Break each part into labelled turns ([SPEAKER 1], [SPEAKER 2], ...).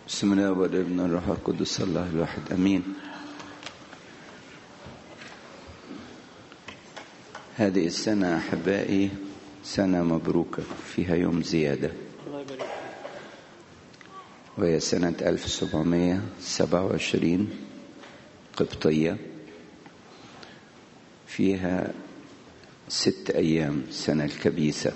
[SPEAKER 1] بسم الله والابن الروح القدس الله الواحد امين هذه السنة أحبائي سنة مبروكة فيها يوم زيادة
[SPEAKER 2] الله يبارك فيك
[SPEAKER 1] وهي سنة 1727 قبطية فيها ست أيام سنة الكبيسة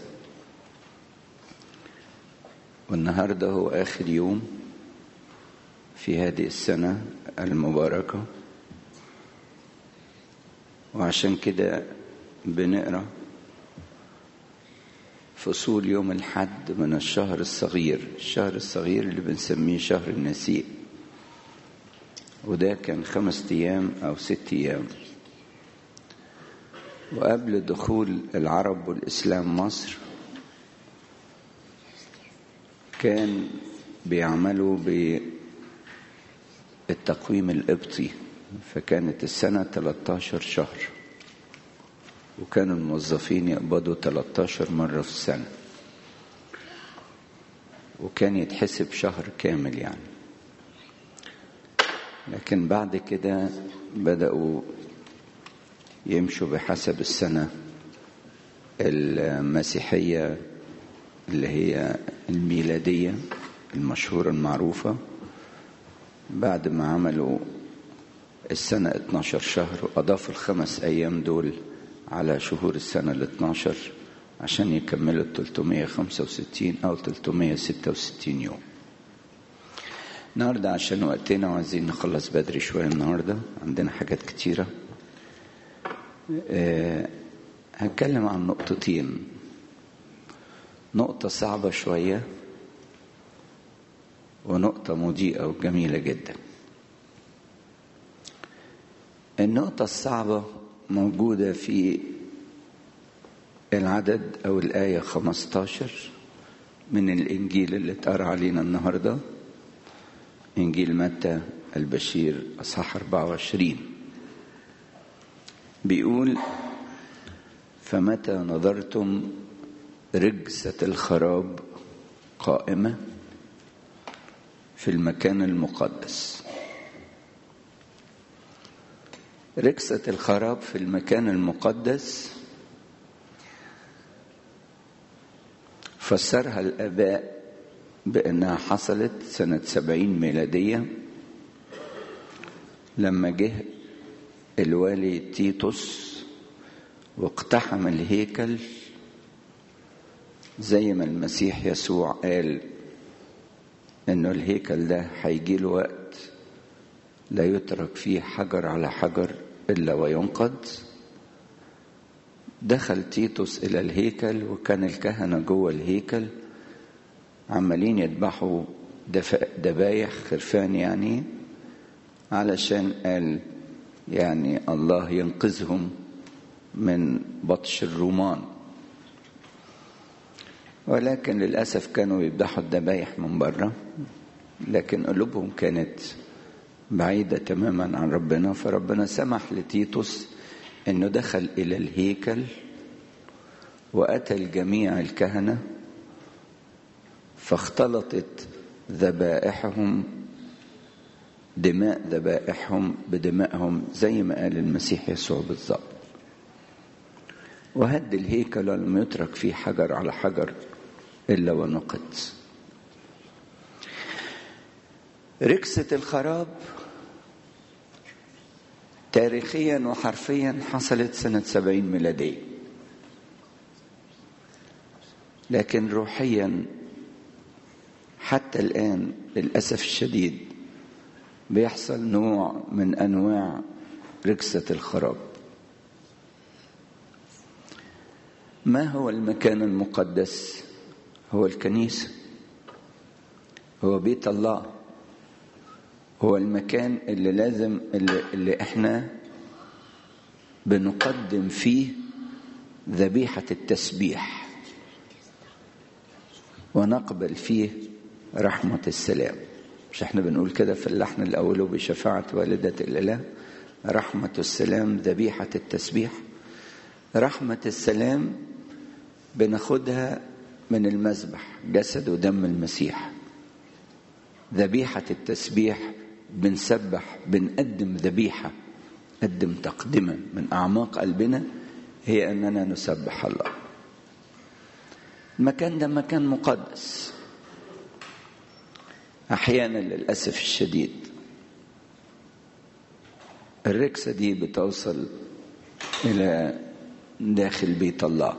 [SPEAKER 1] والنهاردة هو آخر يوم في هذه السنة المباركة وعشان كده بنقرأ فصول يوم الحد من الشهر الصغير الشهر الصغير اللي بنسميه شهر النسيء وده كان خمس أيام أو ست أيام وقبل دخول العرب والإسلام مصر كان بيعملوا بالتقويم القبطي فكانت السنة 13 شهر وكانوا الموظفين يقبضوا 13 مرة في السنة وكان يتحسب شهر كامل يعني لكن بعد كده بدأوا يمشوا بحسب السنة المسيحية اللي هي الميلادية المشهورة المعروفة بعد ما عملوا السنة 12 شهر وأضافوا الخمس أيام دول على شهور السنة ال 12 عشان يكملوا ال 365 أو 366 يوم النهاردة عشان وقتنا وعايزين نخلص بدري شوية النهاردة عندنا حاجات كتيرة أه هتكلم عن نقطتين نقطة صعبة شوية ونقطة مضيئة وجميلة جدا النقطة الصعبة موجودة في العدد أو الآية 15 من الإنجيل اللي اتقرأ علينا النهاردة إنجيل متى البشير أصحاح 24 بيقول فمتى نظرتم رجسة الخراب قائمة في المكان المقدس ركسة الخراب في المكان المقدس فسرها الآباء بأنها حصلت سنة سبعين ميلادية لما جه الوالي تيتوس واقتحم الهيكل زي ما المسيح يسوع قال انه الهيكل ده هيجي له وقت لا يترك فيه حجر على حجر الا وينقض دخل تيتوس الى الهيكل وكان الكهنه جوه الهيكل عمالين يذبحوا دبايح خرفان يعني علشان قال يعني الله ينقذهم من بطش الرومان ولكن للأسف كانوا يذبحوا الذبايح من بره لكن قلوبهم كانت بعيدة تماما عن ربنا فربنا سمح لتيتوس انه دخل الى الهيكل وقتل جميع الكهنة فاختلطت ذبائحهم دماء ذبائحهم بدمائهم زي ما قال المسيح يسوع بالظبط وهد الهيكل ولم يترك فيه حجر على حجر إلا ونقد ركسة الخراب تاريخيا وحرفيا حصلت سنة سبعين ميلادية لكن روحيا حتى الآن للأسف الشديد بيحصل نوع من أنواع ركسة الخراب ما هو المكان المقدس هو الكنيسة هو بيت الله هو المكان اللي لازم اللي, اللي احنا بنقدم فيه ذبيحة التسبيح ونقبل فيه رحمة السلام مش احنا بنقول كده في اللحن الأول بشفاعة والدة الإله رحمة السلام ذبيحة التسبيح رحمة السلام بناخدها من المذبح جسد ودم المسيح ذبيحة التسبيح بنسبح بنقدم ذبيحة قدم تقدمة من أعماق قلبنا هي أننا نسبح الله المكان ده مكان مقدس أحيانا للأسف الشديد الركسة دي بتوصل إلى داخل بيت الله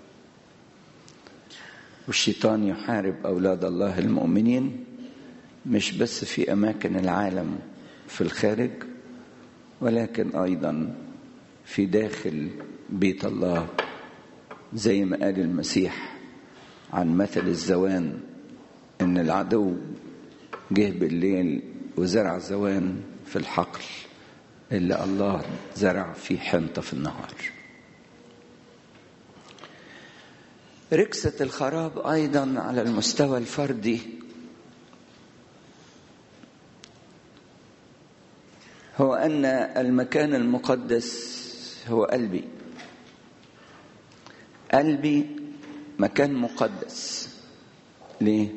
[SPEAKER 1] والشيطان يحارب أولاد الله المؤمنين مش بس في أماكن العالم في الخارج ولكن أيضا في داخل بيت الله زي ما قال المسيح عن مثل الزوان إن العدو جه بالليل وزرع زوان في الحقل اللي الله زرع فيه حنطة في النهار ركسة الخراب أيضا على المستوى الفردي هو أن المكان المقدس هو قلبي قلبي مكان مقدس ليه؟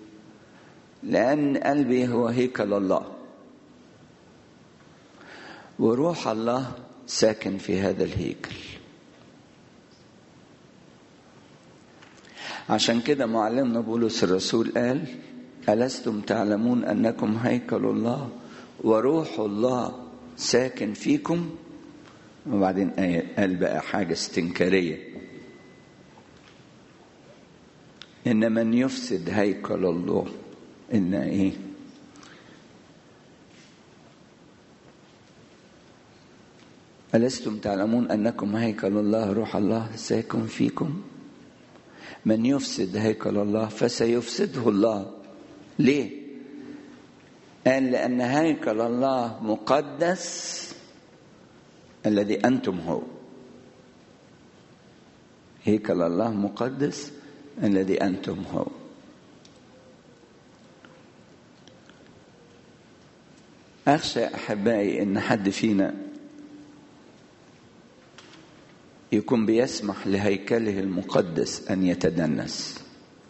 [SPEAKER 1] لأن قلبي هو هيكل الله وروح الله ساكن في هذا الهيكل عشان كده معلمنا بولس الرسول قال ألستم تعلمون أنكم هيكل الله وروح الله ساكن فيكم وبعدين قال بقى حاجة استنكارية إن من يفسد هيكل الله إن إيه ألستم تعلمون أنكم هيكل الله روح الله ساكن فيكم من يفسد هيكل الله فسيفسده الله ليه قال لأن هيكل الله مقدس الذي أنتم هو هيكل الله مقدس الذي أنتم هو أخشى أحبائي إن حد فينا يكون بيسمح لهيكله المقدس أن يتدنس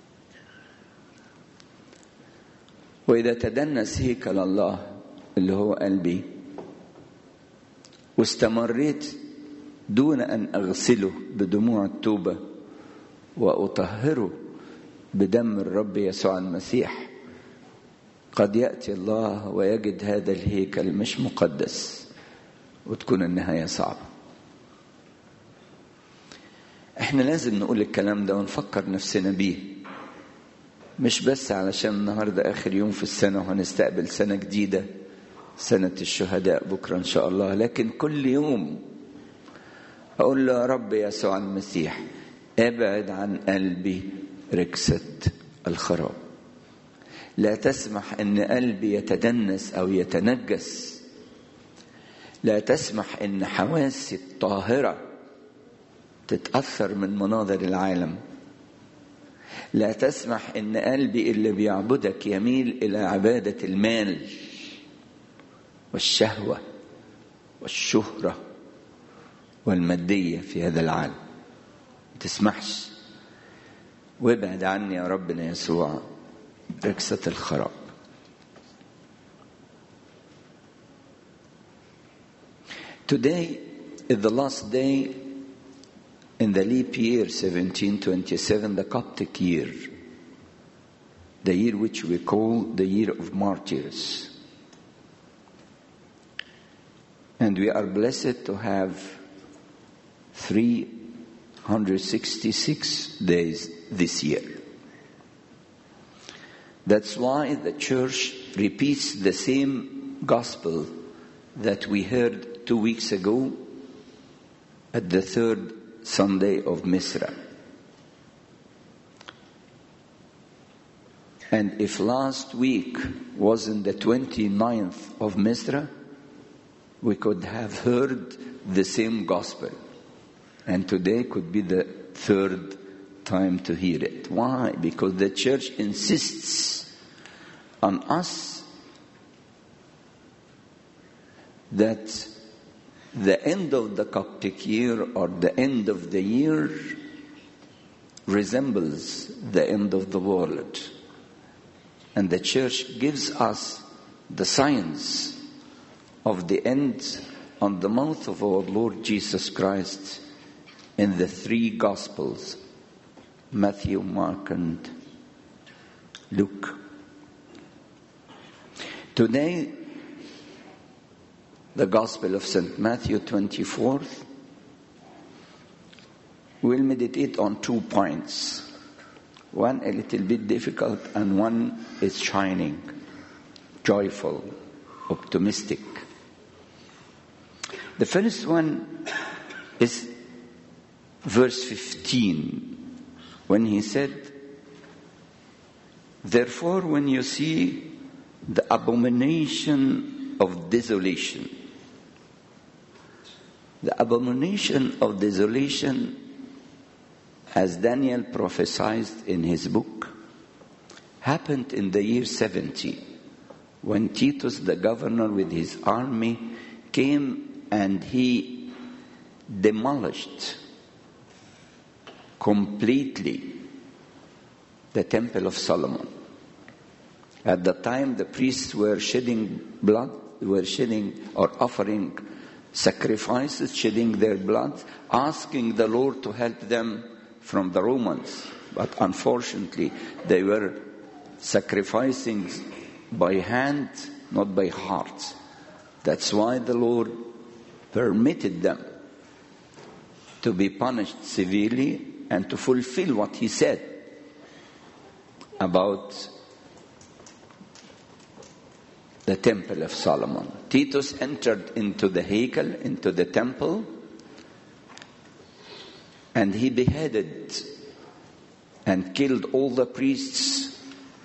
[SPEAKER 1] وإذا تدنس هيكل الله اللي هو قلبي واستمريت دون أن أغسله بدموع التوبة وأطهره بدم الرب يسوع المسيح قد يأتي الله ويجد هذا الهيكل مش مقدس وتكون النهاية صعبة احنا لازم نقول الكلام ده ونفكر نفسنا بيه مش بس علشان النهارده اخر يوم في السنه وهنستقبل سنه جديده سنه الشهداء بكره ان شاء الله لكن كل يوم اقول له يا رب يسوع المسيح ابعد عن قلبي ركسه الخراب لا تسمح ان قلبي يتدنس او يتنجس لا تسمح ان حواسي الطاهره تتاثر من مناظر العالم لا تسمح ان قلبي اللي بيعبدك يميل الى عباده المال والشهوه والشهره والماديه في هذا العالم ما تسمحش وابعد عني يا ربنا يسوع ركسه الخراب Today is the last day in the leap year 1727, the Coptic year, the year which we call the year of martyrs. And we are blessed to have 366 days this year. That's why the church repeats the same gospel that we heard two weeks ago at the third Sunday of Misra. And if last week wasn't the 29th of Misra, we could have heard the same gospel. And today could be the third time to hear it. Why? Because the church insists on us that the end of the Coptic year or the end of the year resembles the end of the world. and the church gives us the signs of the end on the mouth of our Lord Jesus Christ in the three Gospels Matthew, Mark, and Luke. Today, the Gospel of St. Matthew 24th, we'll meditate on two points. One a little bit difficult, and one is shining, joyful, optimistic. The first one is verse 15 when he said, Therefore, when you see the abomination of desolation, the abomination of desolation, as Daniel prophesied in his book, happened in the year 70 when Titus, the governor, with his army, came and he demolished completely the Temple of Solomon. At the time, the priests were shedding blood, were shedding or offering sacrifices, shedding their blood, asking the Lord to help them from the Romans. But unfortunately, they were sacrificing by hand, not by heart. That's why the Lord permitted them to be punished severely and to fulfill what he said about the temple of Solomon. Titus entered into the Heikel, into the temple, and he beheaded and killed all the priests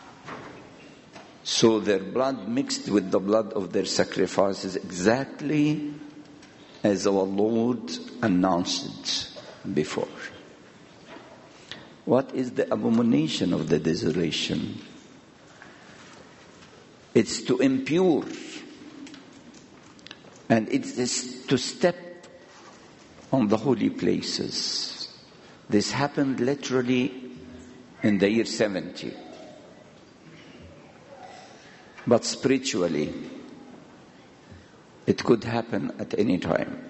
[SPEAKER 1] so their blood mixed with the blood of their sacrifices exactly as our Lord announced it before. What is the abomination of the desolation? It's to impure. And it is to step on the holy places. This happened literally in the year 70. But spiritually, it could happen at any time.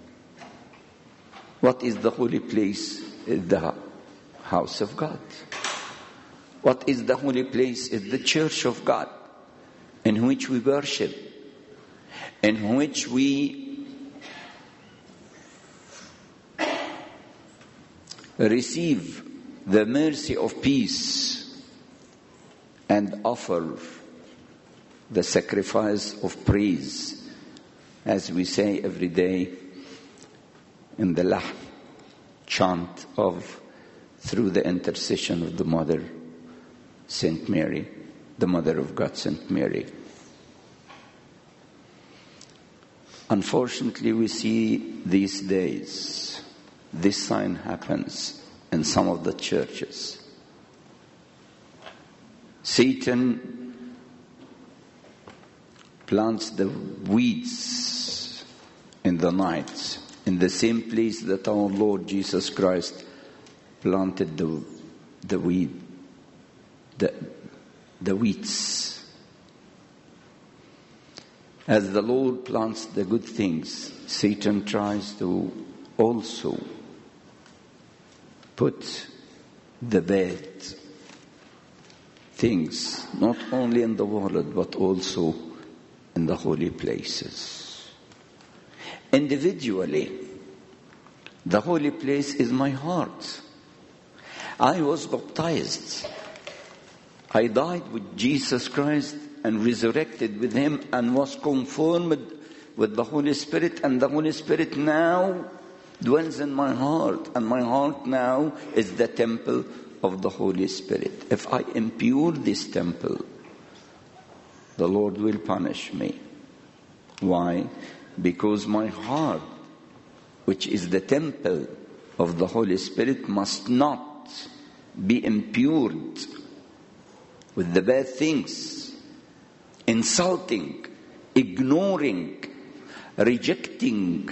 [SPEAKER 1] What is the holy place? The house of God. What is the holy place? Is the church of God in which we worship, in which we receive the mercy of peace and offer the sacrifice of praise, as we say every day in the Lahm chant of through the intercession of the Mother, Saint Mary, the Mother of God, Saint Mary. Unfortunately, we see these days this sign happens in some of the churches. Satan plants the weeds in the night in the same place that our Lord Jesus Christ planted the, the weed, the, the weeds. As the Lord plants the good things, Satan tries to also put the bad things, not only in the world, but also in the holy places. Individually, the holy place is my heart. I was baptized. I died with Jesus Christ and resurrected with him and was conformed with the Holy Spirit and the Holy Spirit now dwells in my heart and my heart now is the temple of the Holy Spirit. If I impure this temple, the Lord will punish me. Why? Because my heart, which is the temple of the Holy Spirit, must not be impured with the bad things, insulting, ignoring, rejecting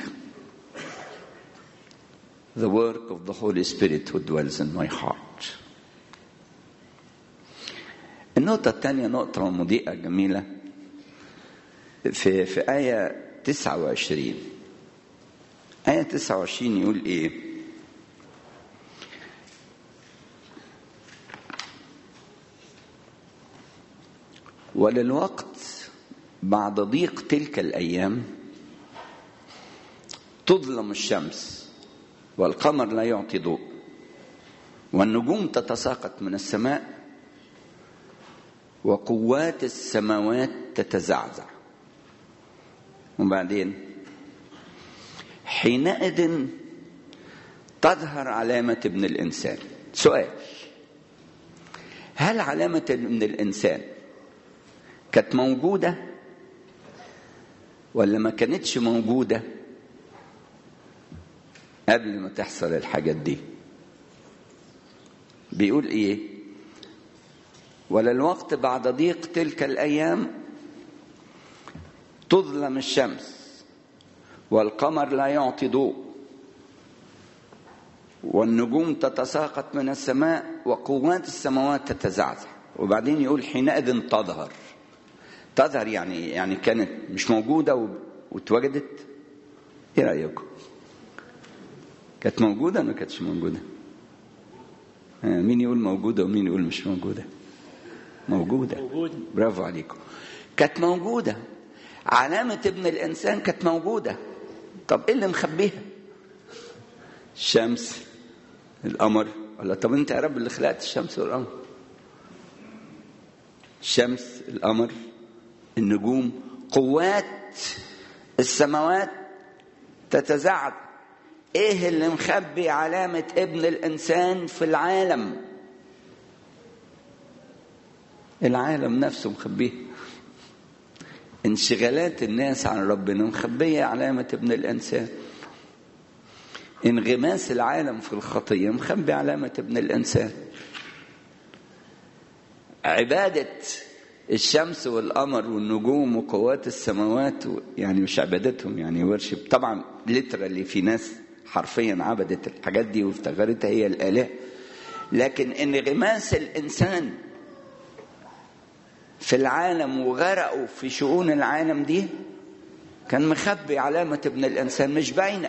[SPEAKER 1] the work of the Holy Spirit who dwells in my heart. In النقطة الثانية نقطة مضيئة جميلة في في آية 29 آية 29 يقول إيه؟ وللوقت بعد ضيق تلك الأيام تظلم الشمس والقمر لا يعطي ضوء والنجوم تتساقط من السماء وقوات السماوات تتزعزع وبعدين حينئذ تظهر علامة ابن الإنسان سؤال هل علامة ابن الإنسان كانت موجودة ولا ما كانتش موجودة قبل ما تحصل الحاجات دي بيقول ايه ولا الوقت بعد ضيق تلك الايام تظلم الشمس والقمر لا يعطي ضوء والنجوم تتساقط من السماء وقوات السماوات تتزعزع وبعدين يقول حينئذ تظهر تظهر يعني يعني كانت مش موجودة واتوجدت ايه رأيكم كانت موجودة ولا ما كانتش موجودة مين يقول موجودة ومين يقول مش موجودة موجودة
[SPEAKER 2] موجودة.
[SPEAKER 1] برافو عليكم كانت موجودة علامة ابن الإنسان كانت موجودة طب إيه اللي مخبيها الشمس القمر ولا طب أنت يا رب اللي خلقت الشمس والقمر الشمس القمر النجوم قوات السماوات تتزعزع ايه اللي مخبي علامة ابن الانسان في العالم العالم نفسه مخبيه انشغالات الناس عن ربنا مخبية علامة ابن الانسان انغماس العالم في الخطية مخبي علامة ابن الانسان عبادة الشمس والقمر والنجوم وقوات السماوات يعني مش عبادتهم يعني ورشب طبعا ليترالي في ناس حرفيا عبدت الحاجات دي وافتخرتها هي الآلهة لكن انغماس الإنسان في العالم وغرقوا في شؤون العالم دي كان مخبي علامة ابن الإنسان مش باينة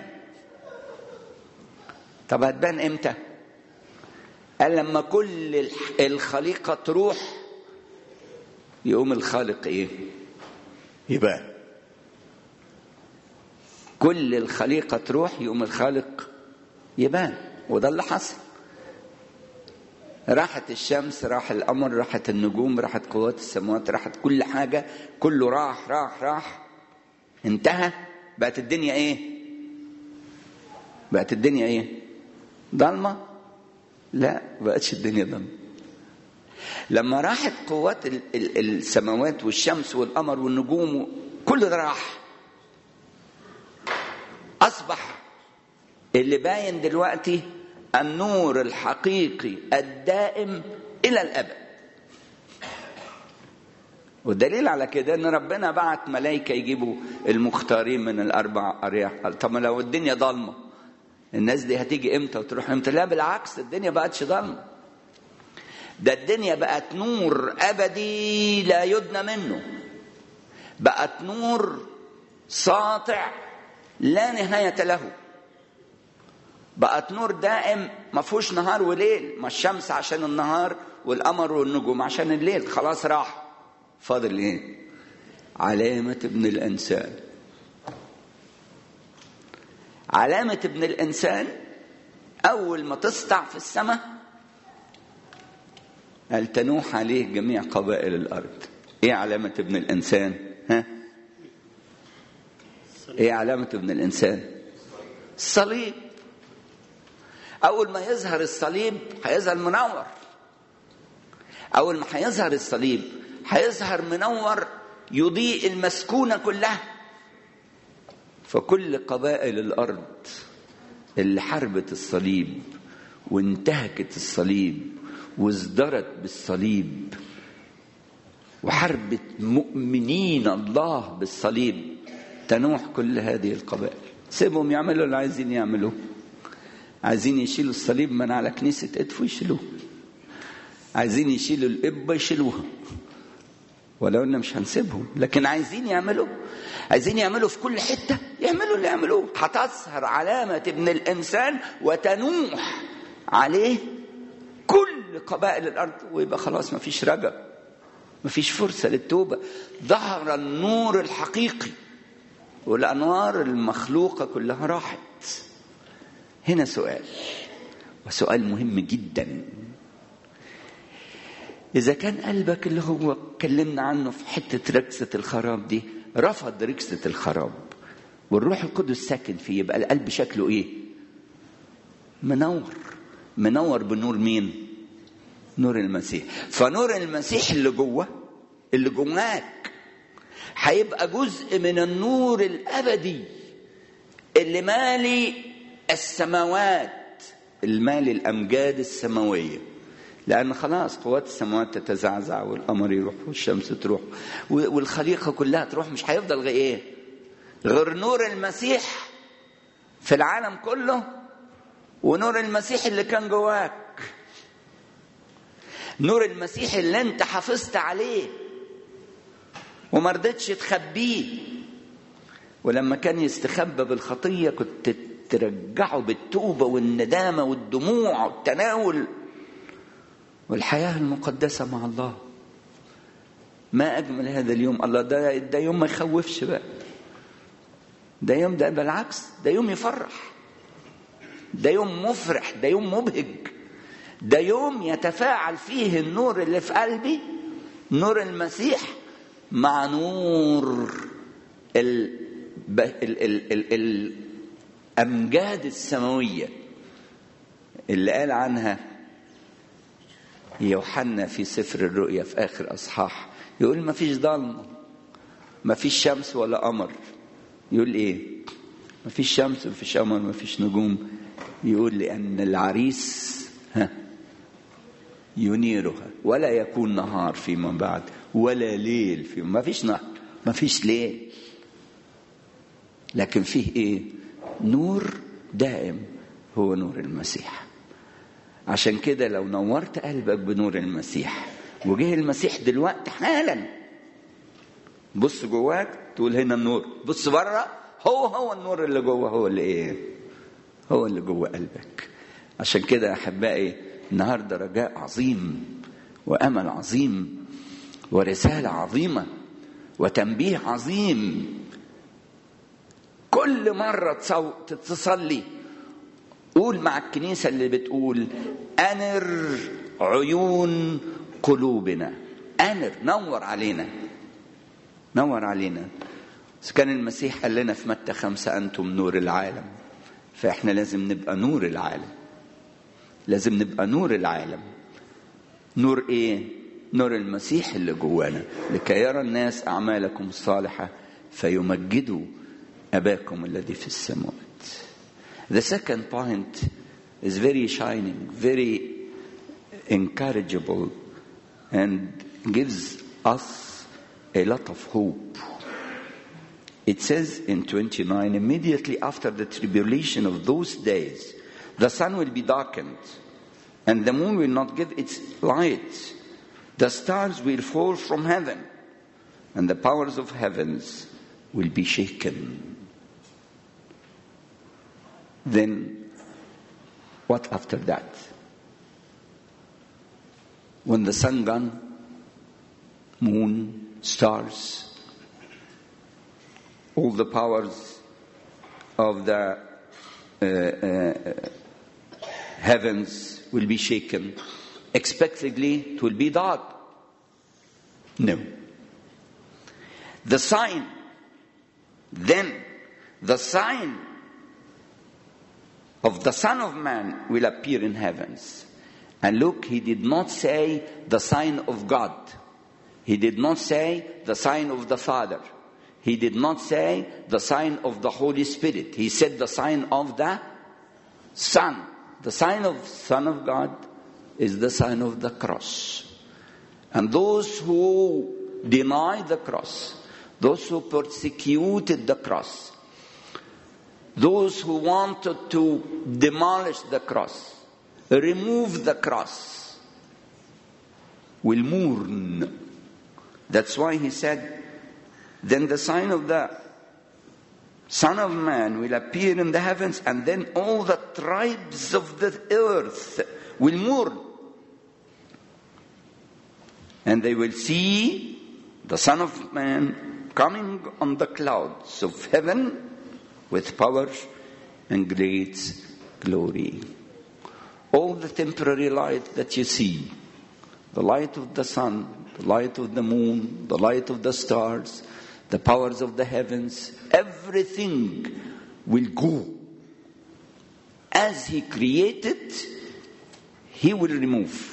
[SPEAKER 1] طب هتبان امتى؟ قال لما كل الخليقة تروح يقوم الخالق ايه؟ يبان كل الخليقة تروح يقوم الخالق يبان وده اللي حصل راحت الشمس راح القمر راحت النجوم راحت قوات السماوات راحت كل حاجة كله راح راح راح انتهى بقت الدنيا ايه بقت الدنيا ايه ضلمة لا بقتش الدنيا ضلمة لما راحت قوات ال- ال- السماوات والشمس والقمر والنجوم كل ده راح أصبح اللي باين دلوقتي النور الحقيقي الدائم إلى الأبد والدليل على كده ان ربنا بعت ملائكه يجيبوا المختارين من الاربع ارياح قال طب ما لو الدنيا ضلمه الناس دي هتيجي امتى وتروح امتى لا بالعكس الدنيا بقتش ضلمه ده الدنيا بقت نور ابدي لا يدنى منه بقت نور ساطع لا نهايه له بقت نور دائم ما فيهوش نهار وليل ما الشمس عشان النهار والقمر والنجوم عشان الليل خلاص راح فاضل ايه علامة ابن الإنسان علامة ابن الإنسان أول ما تسطع في السماء قال تنوح عليه جميع قبائل الأرض إيه علامة ابن الإنسان ها إيه علامة ابن الإنسان الصليب أول ما يظهر الصليب هيظهر منور أول ما هيظهر الصليب هيظهر منور يضيء المسكونة كلها فكل قبائل الأرض اللي حاربت الصليب وانتهكت الصليب وازدرت بالصليب وحربت مؤمنين الله بالصليب تنوح كل هذه القبائل سيبهم يعملوا اللي عايزين يعملوه عايزين يشيلوا الصليب من على كنيسة ادفو يشيلوه عايزين يشيلوا القبة يشيلوها ولو ان مش هنسيبهم لكن عايزين يعملوا عايزين يعملوا في كل حتة يعملوا اللي يعملوه هتظهر علامة ابن الإنسان وتنوح عليه كل قبائل الأرض ويبقى خلاص مفيش رجع مفيش فرصة للتوبة ظهر النور الحقيقي والأنوار المخلوقة كلها راحت هنا سؤال وسؤال مهم جدا إذا كان قلبك اللي هو اتكلمنا عنه في حتة ركسة الخراب دي رفض ركسة الخراب والروح القدس ساكن فيه يبقى القلب شكله إيه؟ منور منور بنور مين؟ نور المسيح فنور المسيح اللي جوه اللي جواك هيبقى جزء من النور الأبدي اللي مالي السماوات المالي الأمجاد السماوية لأن خلاص قوات السماوات تتزعزع والقمر يروح والشمس تروح والخليقة كلها تروح مش هيفضل غير إيه؟ غير نور المسيح في العالم كله ونور المسيح اللي كان جواك نور المسيح اللي انت حافظت عليه وما رضيتش تخبيه ولما كان يستخبى بالخطيه كنت ترجعه بالتوبه والندامه والدموع والتناول والحياه المقدسه مع الله ما اجمل هذا اليوم الله ده ده يوم ما يخوفش بقى ده يوم ده بالعكس ده يوم يفرح ده يوم مفرح ده يوم مبهج ده يوم يتفاعل فيه النور اللي في قلبي نور المسيح مع نور ال... ال... ال... ال... الأمجاد السماوية اللي قال عنها يوحنا في سفر الرؤيا في آخر أصحاح يقول ما فيش ضلمة ما فيش شمس ولا قمر يقول إيه ما فيش شمس ما فيش قمر ما فيش نجوم يقول لأن العريس ها ينيرها ولا يكون نهار فيما بعد ولا ليل فيما ما فيش نهار ما فيش ليل لكن فيه ايه نور دائم هو نور المسيح عشان كده لو نورت قلبك بنور المسيح وجه المسيح دلوقتي حالا بص جواك تقول هنا النور بص بره هو هو النور اللي جوه هو اللي ايه هو اللي جوه قلبك عشان كده احبائي النهارده رجاء عظيم وامل عظيم ورساله عظيمه وتنبيه عظيم كل مره تصلي قول مع الكنيسه اللي بتقول انر عيون قلوبنا انر نور علينا نور علينا بس كان المسيح قال لنا في متى خمسة أنتم نور العالم فإحنا لازم نبقى نور العالم لازم نبقى نور العالم نور ايه نور المسيح اللي جوانا لكي يرى الناس اعمالكم الصالحه فيمجدوا اباكم الذي في السماوات the second point is very shining very encourageable and gives us a lot of hope it says in 29 immediately after the tribulation of those days the sun will be darkened, and the moon will not give its light. The stars will fall from heaven, and the powers of heavens will be shaken. Then, what after that? When the sun gone, moon, stars, all the powers of the uh, uh, heavens will be shaken. Expectedly, it will be dark. No. The sign, then, the sign of the Son of Man will appear in heavens. And look, he did not say the sign of God. He did not say the sign of the Father. He did not say the sign of the Holy Spirit. He said the sign of the Son. The sign of Son of God is the sign of the cross. And those who deny the cross, those who persecuted the cross, those who wanted to demolish the cross, remove the cross, will mourn. That's why he said, then the sign of the Son of Man will appear in the heavens, and then all the tribes of the earth will mourn. And they will see the Son of Man coming on the clouds of heaven with power and great glory. All the temporary light that you see, the light of the sun, the light of the moon, the light of the stars, the powers of the heavens, everything will go. As He created, He will remove.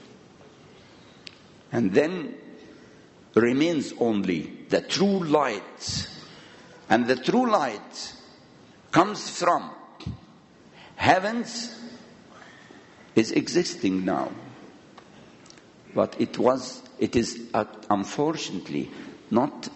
[SPEAKER 1] And then remains only the true light. And the true light comes from heavens is existing now. But it was, it is uh, unfortunately not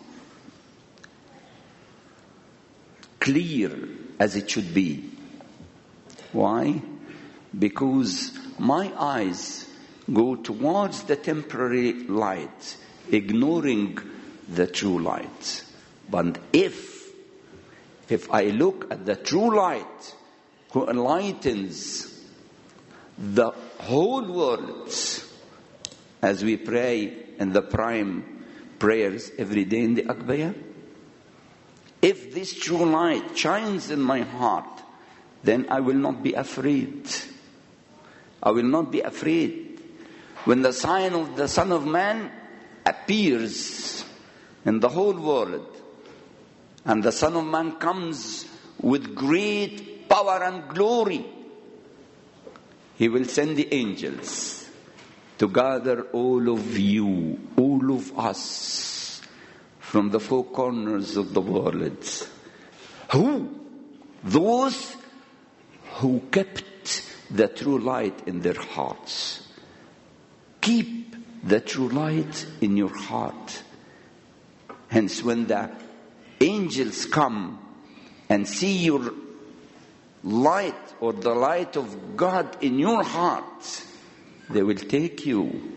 [SPEAKER 1] clear as it should be. Why? Because my eyes go towards the temporary light, ignoring the true light. But if, if I look at the true light who enlightens the whole world, as we pray in the prime prayers every day in the Akbaya, if this true light shines in my heart, then I will not be afraid. I will not be afraid. When the sign of the Son of Man appears in the whole world, and the Son of Man comes with great power and glory, he will send the angels to gather all of you, all of us, from the four corners of the world. Who? Those who kept the true light in their hearts. Keep the true light in your heart. Hence, when the angels come and see your light or the light of God in your heart, they will take you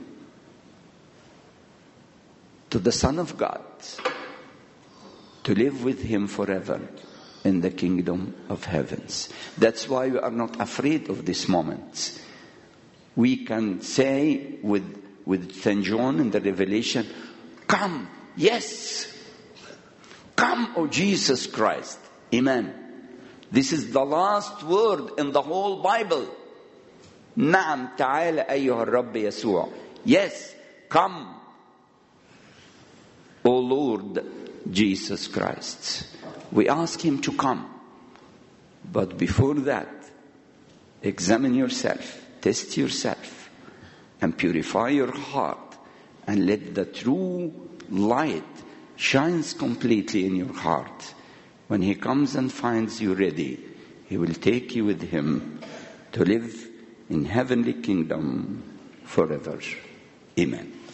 [SPEAKER 1] to the Son of God to live with Him forever in the kingdom of heavens. That's why we are not afraid of this moment. We can say with, with St. John in the Revelation, Come, yes, come, O Jesus Christ. Amen. This is the last word in the whole Bible. نعم تعال أيها الرب يسوع. Yes, come, O Lord Jesus Christ. We ask him to come. But before that, examine yourself, test yourself, and purify your heart, and let the true light shines completely in your heart. When he comes and finds you ready, he will take you with him to live in heavenly kingdom forever. Amen.